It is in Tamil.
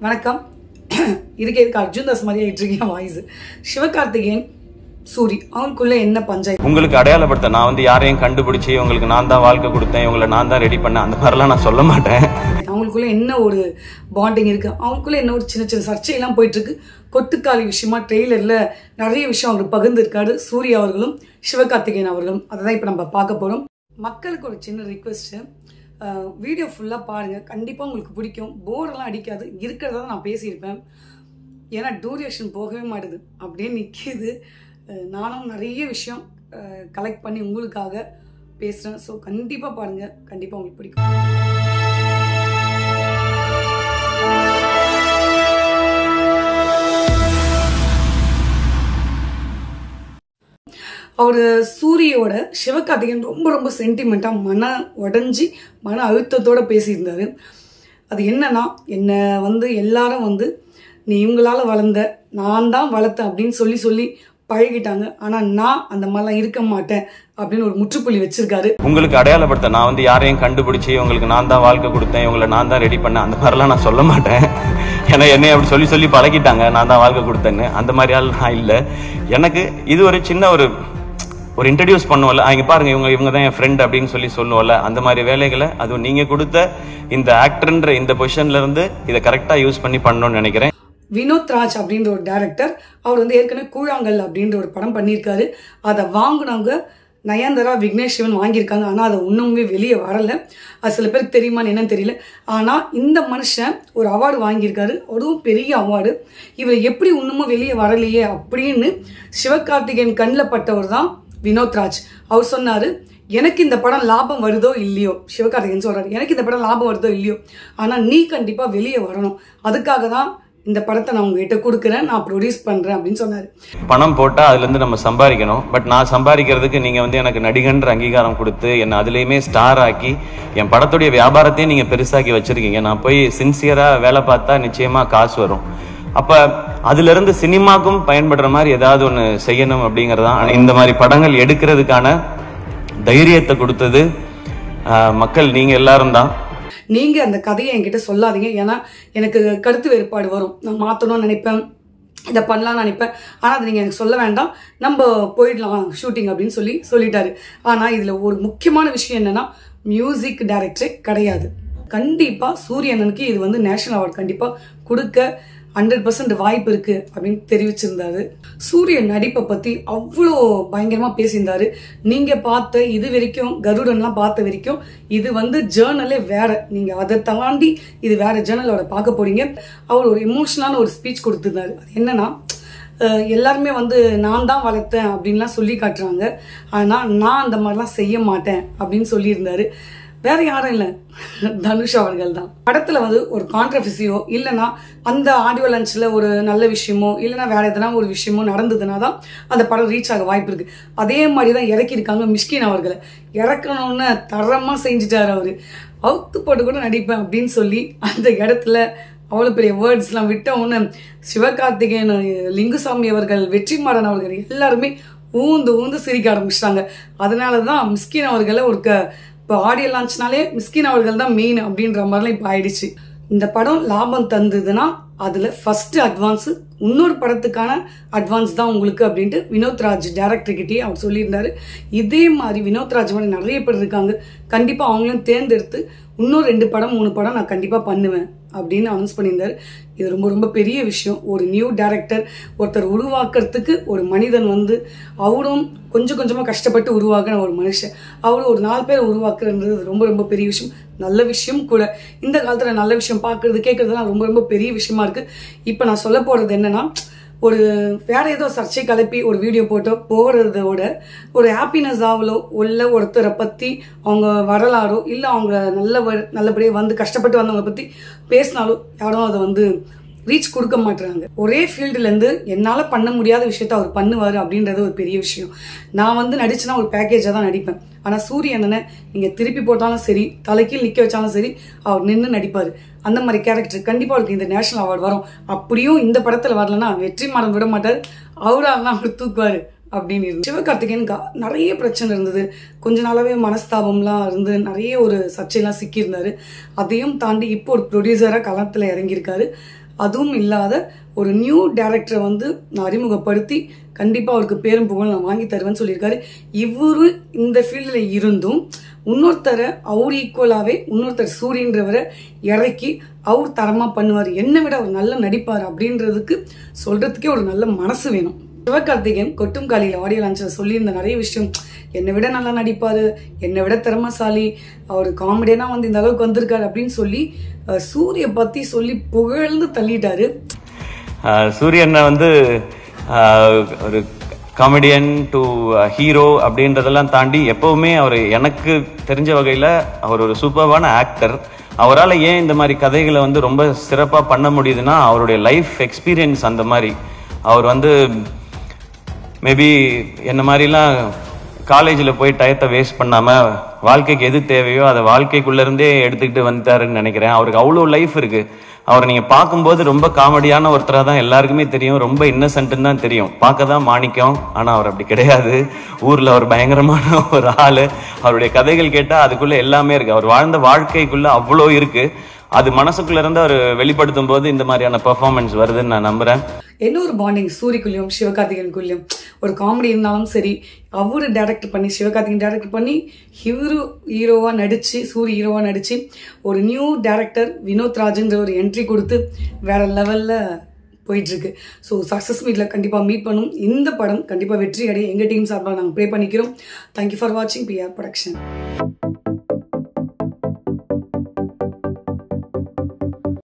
வணக்கம் இதுக்கு எதுக்கு அர்ஜுன் தாஸ் மாதிரி ஆயிட்டு இருக்கேன் வாய்ஸ் சிவகார்த்திகேயன் சூரி அவங்களுக்குள்ள என்ன பஞ்சாயத்து உங்களுக்கு அடையாளப்படுத்த நான் வந்து யாரையும் கண்டுபிடிச்சி உங்களுக்கு நான் தான் வாழ்க்கை கொடுத்தேன் இவங்களை நான் தான் ரெடி பண்ணேன் அந்த மாதிரிலாம் நான் சொல்ல மாட்டேன் அவங்களுக்குள்ள என்ன ஒரு பாண்டிங் இருக்கு அவங்களுக்குள்ள என்ன ஒரு சின்ன சின்ன சர்ச்சையெல்லாம் போயிட்டு இருக்கு கொட்டுக்காளி விஷயமா ட்ரெய்லர்ல நிறைய விஷயம் அவர் பகிர்ந்திருக்காரு சூர்யா அவர்களும் சிவகார்த்திகேயன் அவர்களும் அதை தான் இப்போ நம்ம பார்க்க போறோம் மக்களுக்கு ஒரு சின்ன ரிக்வெஸ்ட் வீடியோ ஃபுல்லாக பாருங்க கண்டிப்பாக உங்களுக்கு பிடிக்கும் போரெல்லாம் அடிக்காது இருக்கிறத தான் நான் பேசியிருப்பேன் ஏன்னா டூரேஷன் போகவே மாட்டுது அப்படியே நிற்கிது நானும் நிறைய விஷயம் கலெக்ட் பண்ணி உங்களுக்காக பேசுகிறேன் ஸோ கண்டிப்பாக பாருங்கள் கண்டிப்பாக உங்களுக்கு பிடிக்கும் அவர் சூரியோட சிவகார்த்திகேயன் ரொம்ப ரொம்ப சென்டிமெண்ட்டாக மன உடஞ்சி மன அழுத்தத்தோட பேசியிருந்தாரு அது என்னன்னா என்னை வந்து எல்லாரும் வந்து நீ இவங்களால வளர்ந்த நான் தான் வளர்த்தேன் அப்படின்னு சொல்லி சொல்லி பழகிட்டாங்க ஆனால் நான் அந்த மாதிரிலாம் இருக்க மாட்டேன் அப்படின்னு ஒரு முற்றுப்புள்ளி வச்சிருக்காரு உங்களுக்கு அடையாளப்படுத்த நான் வந்து யாரையும் கண்டுபிடிச்சி உங்களுக்கு நான் தான் வாழ்க்கை கொடுத்தேன் இவங்களை நான் தான் ரெடி பண்ணேன் அந்த மாதிரிலாம் நான் சொல்ல மாட்டேன் ஏன்னா என்னை அப்படி சொல்லி சொல்லி பழகிட்டாங்க நான் தான் வாழ்க்கை கொடுத்தேன்னு அந்த மாதிரி ஆள் நான் இல்லை எனக்கு இது ஒரு சின்ன ஒரு ஒரு இன்ட்ரடியூஸ் பண்ணுவோம்ல இங்க பாருங்க இவங்க இவங்க தான் என் ஃப்ரெண்ட் அப்படின்னு சொல்லி சொல்லுவோம்ல அந்த மாதிரி வேலைகளை அதுவும் நீங்க கொடுத்த இந்த ஆக்டர்ன்ற இந்த பொசிஷன்ல இருந்து இதை கரெக்டா யூஸ் பண்ணி பண்ணணும்னு நினைக்கிறேன் வினோத் ராஜ் அப்படின்ற ஒரு டேரக்டர் அவர் வந்து ஏற்கனவே கூழாங்கல் அப்படின்ற ஒரு படம் பண்ணியிருக்காரு அதை வாங்கினவங்க நயன்தரா விக்னேஷ் சிவன் வாங்கியிருக்காங்க ஆனால் அதை இன்னுமே வெளியே வரலை அது சில பேருக்கு தெரியுமான்னு என்னன்னு தெரியல ஆனால் இந்த மனுஷன் ஒரு அவார்டு வாங்கியிருக்காரு அதுவும் பெரிய அவார்டு இவர் எப்படி இன்னமும் வெளியே வரலையே அப்படின்னு சிவகார்த்திகேயன் கண்ணில் பட்டவர் தான் வினோத் ராஜ் அவர் சொன்னார் எனக்கு இந்த படம் லாபம் வருதோ இல்லையோ சிவகார்த்திகேயன் சொல்றாரு எனக்கு இந்த படம் லாபம் வருதோ இல்லையோ ஆனால் நீ கண்டிப்பாக வெளியே வரணும் அதுக்காக தான் இந்த படத்தை நான் உங்ககிட்ட கொடுக்குறேன் நான் ப்ரொடியூஸ் பண்ணுறேன் அப்படின்னு சொன்னார் பணம் போட்டால் அதுலேருந்து நம்ம சம்பாதிக்கணும் பட் நான் சம்பாதிக்கிறதுக்கு நீங்கள் வந்து எனக்கு நடிகன்ற அங்கீகாரம் கொடுத்து என்னை அதுலேயுமே ஸ்டார் ஆக்கி என் படத்துடைய வியாபாரத்தையும் நீங்கள் பெருசாக்கி வச்சுருக்கீங்க நான் போய் சின்சியராக வேலை பார்த்தா நிச்சயமாக காசு வரும் அப்போ அதுலேருந்து சினிமாக்கும் பயன்படுற மாதிரி ஏதாவது ஒன்று செய்யணும் அப்படிங்கிறதான் இந்த மாதிரி படங்கள் எடுக்கிறதுக்கான தைரியத்தை கொடுத்தது ஆஹ், மக்கள் நீங்கள் எல்லாரும் தான் நீங்க அந்த கதையை என்கிட்ட சொல்லாதீங்க ஏன்னா எனக்கு கருத்து வேறுபாடு வரும் நான் மாற்றணும்னு நினைப்பேன் இதை பண்ணலாம்னு நினைப்பேன் ஆனால் அதை நீங்கள் எனக்கு சொல்ல வேண்டாம் நம்ம போயிடலாம் ஷூட்டிங் அப்படின்னு சொல்லி சொல்லிட்டாரு ஆனால் இதில் ஒரு முக்கியமான விஷயம் என்னன்னா மியூசிக் டைரக்டரே கிடையாது கண்டிப்பாக சூரியனனுக்கு இது வந்து நேஷனல் அவார்டு கண்டிப்பாக கொடுக்க ஹண்ட்ரட் பர்சன்ட் வாய்ப்பு இருக்கு அப்படின்னு தெரிவிச்சிருந்தாரு சூரியன் நடிப்பை பத்தி அவ்வளோ பயங்கரமா பேசியிருந்தாரு நீங்க பார்த்த இது வரைக்கும் கருடன்லாம் பார்த்த வரைக்கும் இது வந்து ஜேர்னலே வேற நீங்க அதை தாண்டி இது வேற ஜேர்னலோட பார்க்க போறீங்க அவர் ஒரு எமோஷனலான ஒரு ஸ்பீச் கொடுத்திருந்தாரு அது என்னன்னா அஹ் எல்லாருமே வந்து நான் தான் வளர்த்தேன் அப்படின்லாம் சொல்லி காட்டுறாங்க ஆனால் நான் அந்த மாதிரிலாம் செய்ய மாட்டேன் அப்படின்னு சொல்லியிருந்தாரு வேற யாரும் இல்லை தனுஷ் அவர்கள் தான் படத்துல வந்து ஒரு கான்ட்ரவர்சியோ இல்லைன்னா அந்த ஆடியோ லஞ்சில் ஒரு நல்ல விஷயமோ இல்லைன்னா வேற எதனா ஒரு விஷயமோ நடந்ததுன்னா தான் அந்த படம் ரீச் ஆக வாய்ப்பு இருக்கு அதே மாதிரி தான் இறக்கியிருக்காங்க மிஷ்கின் அவர்களை இறக்கணும்னு தரமா செஞ்சுட்டாரு அவரு அவுத்து போட்டு கூட நடிப்பேன் அப்படின்னு சொல்லி அந்த இடத்துல அவ்வளோ பெரிய வேர்ட்ஸ்லாம் விட்ட உடனே சிவகார்த்திகேயன் லிங்குசாமி அவர்கள் வெற்றிமாறன் அவர்கள் எல்லாருமே ஊந்து ஊந்து சிரிக்க ஆரம்பிச்சிட்டாங்க அதனால தான் மிஸ்கின் அவர்களை ஒரு க இப்போ ஆடியோ லான்ச்னாலே மிஸ்கின் அவர்கள் தான் மெயின் அப்படின்ற மாதிரிலாம் இப்போ ஆயிடுச்சு இந்த படம் லாபம் தந்ததுன்னா அதில் ஃபர்ஸ்ட் அட்வான்ஸு இன்னொரு படத்துக்கான அட்வான்ஸ் தான் உங்களுக்கு அப்படின்ட்டு வினோத் ராஜ் டேரக்டர்கிட்டயே அவர் சொல்லியிருந்தாரு இதே மாதிரி வினோத் ராஜ் மாதிரி நிறைய பேர் இருக்காங்க கண்டிப்பாக அவங்களும் தேர்ந்தெடுத்து இன்னும் ரெண்டு படம் மூணு படம் நான் கண்டிப்பாக பண்ணுவேன் அப்படின்னு அனௌன்ஸ் பண்ணியிருந்தாரு இது ரொம்ப ரொம்ப பெரிய விஷயம் ஒரு நியூ டேரக்டர் ஒருத்தர் உருவாக்குறதுக்கு ஒரு மனிதன் வந்து அவரும் கொஞ்சம் கொஞ்சமாக கஷ்டப்பட்டு உருவாக்குன ஒரு மனுஷன் அவரும் ஒரு நாலு பேர் உருவாக்குறது ரொம்ப ரொம்ப பெரிய விஷயம் நல்ல விஷயம் கூட இந்த காலத்தில் நல்ல விஷயம் பார்க்கறது கேட்கறதுலாம் ரொம்ப ரொம்ப பெரிய விஷயமா இருக்கு இப்போ நான் சொல்ல போகிறது என்னன்னா ஒரு வேற ஏதோ சர்ச்சை கலப்பி ஒரு வீடியோ போட்டோ போகிறதோட ஒரு ஹாப்பினஸ் ஆகலோ உள்ள ஒருத்தரை பற்றி அவங்க வரலாறோ இல்லை அவங்க நல்ல நல்லபடியாக வந்து கஷ்டப்பட்டு வந்தவங்களை பற்றி பேசினாலும் யாரும் அதை வந்து ரீச் கொடுக்க மாட்டுறாங்க ஒரே ஃபீல்டுலேருந்து என்னால் பண்ண முடியாத விஷயத்த அவர் பண்ணுவார் அப்படின்றது ஒரு பெரிய விஷயம் நான் வந்து நடிச்சுனா ஒரு பேக்கேஜாக தான் நடிப்பேன் ஆனால் சூரியனனை நீங்கள் திருப்பி போட்டாலும் சரி தலைக்கீழ் நிற்க வச்சாலும் சரி அவர் நின்று நடிப்பார் அந்த மாதிரி கேரக்டர் கண்டிப்பாக அவருக்கு இந்த நேஷனல் அவார்டு வரும் அப்படியும் இந்த படத்தில் வரலன்னா வெற்றி மாறன் விட மாட்டார் அவரால் அவர் தூக்குவார் அப்படின்னு இருந்தது சிவகார்த்திகேயனுக்கு நிறைய பிரச்சனை இருந்தது கொஞ்ச நாளாவே மனஸ்தாபம்லாம் இருந்து நிறைய ஒரு சர்ச்சையெல்லாம் சிக்கியிருந்தாரு அதையும் தாண்டி இப்போ ஒரு ப்ரொடியூசராக களத்தில் இறங்கியிருக்காரு அதுவும் இல்லாத ஒரு நியூ டேரக்டரை வந்து நான் அறிமுகப்படுத்தி கண்டிப்பாக அவருக்கு பேரும் புகழ் நான் வாங்கி தருவேன்னு சொல்லியிருக்காரு இவரு இந்த ஃபீல்டில் இருந்தும் இன்னொருத்தரை அவர் ஈக்குவலாகவே இன்னொருத்தர் சூரியன்றவரை இறக்கி அவர் தரமாக பண்ணுவார் என்னை விட அவர் நல்லா நடிப்பார் அப்படின்றதுக்கு சொல்கிறதுக்கே ஒரு நல்ல மனசு வேணும் சிவகார்த்திகேயன் கொட்டும் காலியில் ஆடியோ லான்ச்சில் சொல்லியிருந்த நிறைய விஷயம் என்னை விட நல்லா நடிப்பார் என்னை விட திறமசாலி அவர் காமெடியனா வந்து இந்த அளவுக்கு வந்திருக்காரு அப்படின்னு சொல்லி அஹ், சூரிய பற்றி சொல்லி புகழ்ந்து தள்ளிட்டாரு ஆஹ் சூரியனை வந்து ஆஹ் ஒரு காமெடியன் டு ஹீரோ அப்படின்றதெல்லாம் தாண்டி எப்பவுமே அவர் எனக்கு தெரிஞ்ச வகையில் அவர் ஒரு சூப்பர்வான ஆக்டர் அவரால் ஏன் இந்த மாதிரி கதைகளை வந்து ரொம்ப சிறப்பாக பண்ண முடியுதுன்னா அவருடைய லைஃப் எக்ஸ்பீரியன்ஸ் அந்த மாதிரி அவர் வந்து மேபி என்ன மாதிரிலாம் காலேஜில் போய் டயத்தை வேஸ்ட் பண்ணாமல் வாழ்க்கைக்கு எது தேவையோ அதை வாழ்க்கைக்குள்ள இருந்தே எடுத்துக்கிட்டு வந்துட்டாருன்னு நினைக்கிறேன் அவருக்கு அவ்வளோ லைஃப் இருக்கு அவரை நீங்கள் பார்க்கும்போது ரொம்ப காமெடியான ஒருத்தராக தான் எல்லாருக்குமே தெரியும் ரொம்ப இன்னசென்ட்னு தான் தெரியும் பார்க்க தான் மாணிக்கம் ஆனால் அவர் அப்படி கிடையாது ஊரில் அவர் பயங்கரமான ஒரு ஆள் அவருடைய கதைகள் கேட்டால் அதுக்குள்ளே எல்லாமே இருக்கு அவர் வாழ்ந்த வாழ்க்கைக்குள்ளே அவ்வளோ இருக்கு அது மனசுக்குள்ள இருந்து அவர் வெளிப்படுத்தும் போது இந்த மாதிரியான பெர்ஃபார்மன்ஸ் வருதுன்னு நான் நம்புறேன் என்ன ஒரு பாண்டிங் சூரிக்குள்ளேயும் சிவகார்த்திகேயனுக்குள்ளேயும் ஒரு காமெடி இருந்தாலும் சரி அவரு டைரக்ட் பண்ணி சிவகார்த்திகேயன் டைரக்ட் பண்ணி ஹீரோ ஹீரோவாக நடிச்சு சூரி ஹீரோவாக நடிச்சு ஒரு நியூ டைரக்டர் வினோத் ராஜ்ன்ற ஒரு என்ட்ரி கொடுத்து வேற லெவலில் போயிட்டு இருக்கு ஸோ சக்ஸஸ் மீட்டில் கண்டிப்பாக மீட் பண்ணும் இந்த படம் கண்டிப்பாக வெற்றி அடைய எங்கள் டீம் சார்பாக நாங்கள் ப்ரே பண்ணிக்கிறோம் தேங்க்யூ ஃபார் வாட்சிங் பிஆர் ப்ரொடக்ஷன்